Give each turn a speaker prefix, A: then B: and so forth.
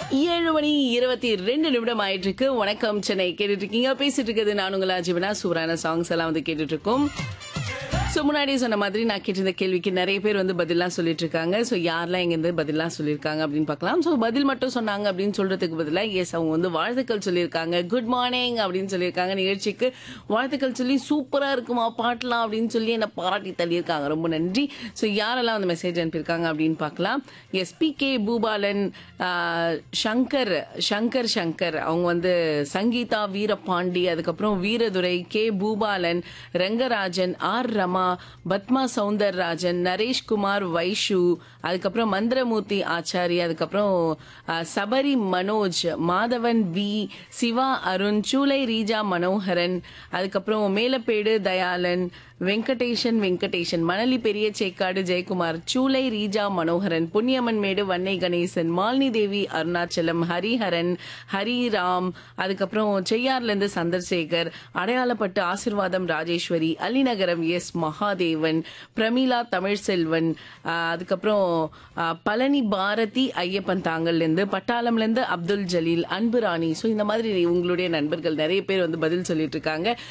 A: ஏழு மணி இருபத்தி ரெண்டு நிமிடம் ஆயிட்டு இருக்கு வணக்கம் சென்னை கேட்டுட்டு இருக்கீங்க பேசிட்டு இருக்கிறது நான் உங்களா ஜீவனா சூப்பரான சாங்ஸ் எல்லாம் வந்து கேட்டுட்டு இருக்கோம் ஸோ முன்னாடி சொன்ன மாதிரி நான் கேட்டிருந்த கேள்விக்கு நிறைய பேர் வந்து பதிலாம் சொல்லிட்டு இருக்காங்க ஸோ யாரெல்லாம் இங்கேருந்து பதிலாம் சொல்லியிருக்காங்க அப்படின்னு பார்க்கலாம் ஸோ பதில் மட்டும் சொன்னாங்க அப்படின்னு சொல்றதுக்கு பதிலாக எஸ் அவங்க வந்து வாழ்த்துக்கள் சொல்லியிருக்காங்க குட் மார்னிங் அப்படின்னு சொல்லியிருக்காங்க நிகழ்ச்சிக்கு வாழ்த்துக்கள் சொல்லி சூப்பராக இருக்குமா பாட்டலாம் அப்படின்னு சொல்லி என்னை பாராட்டி தள்ளியிருக்காங்க ரொம்ப நன்றி ஸோ யாரெல்லாம் வந்து மெசேஜ் அனுப்பியிருக்காங்க அப்படின்னு பார்க்கலாம் எஸ் பி கே பூபாலன் ஆஹ், சங்கர் சங்கர் சங்கர் அவங்க வந்து சங்கீதா வீரபாண்டி அதுக்கப்புறம் வீரதுரை கே பூபாலன் ரங்கராஜன் ஆர் ரமா பத்மா சவுந்தரராஜன் நரேஷ்குமார் வைஷு அதுக்கப்புறம் மந்திரமூர்த்தி ஆச்சாரி அதுக்கப்புறம் ஆஹ், சபரி மனோஜ் மாதவன் வி சிவா அருண் சூலை ரீஜா மனோகரன் அதுக்கப்புறம் மேலப்பேடு தயாளன் வெங்கடேஷன் வெங்கடேஷன் மணலி பெரிய சேக்காடு ஜெயக்குமார் சூலை ரீஜா மனோகரன் புண்ணியம்மன் மேடு வன்னை கணேசன் மாலினி தேவி அருணாச்சலம் ஹரிஹரன் ஹரிராம் அதுக்கப்புறம் செய்யார்ல இருந்து சந்திரசேகர் அடையாளப்பட்டு ஆசிர்வாதம் ராஜேஸ்வரி அலிநகரம் எஸ் மகாதேவன் பிரமீளா தமிழ்செல்வன் ஆஹ், அதுக்கப்புறம் ஆஹ், பழனி பாரதி ஐயப்பன் தாங்கல்ல இருந்து பட்டாளம்ல இருந்து அப்துல் ஜலீல் அன்பு ராணி ஸோ இந்த மாதிரி உங்களுடைய நண்பர்கள் நிறைய பேர் வந்து பதில் சொல்லிட்டு இருக்காங்க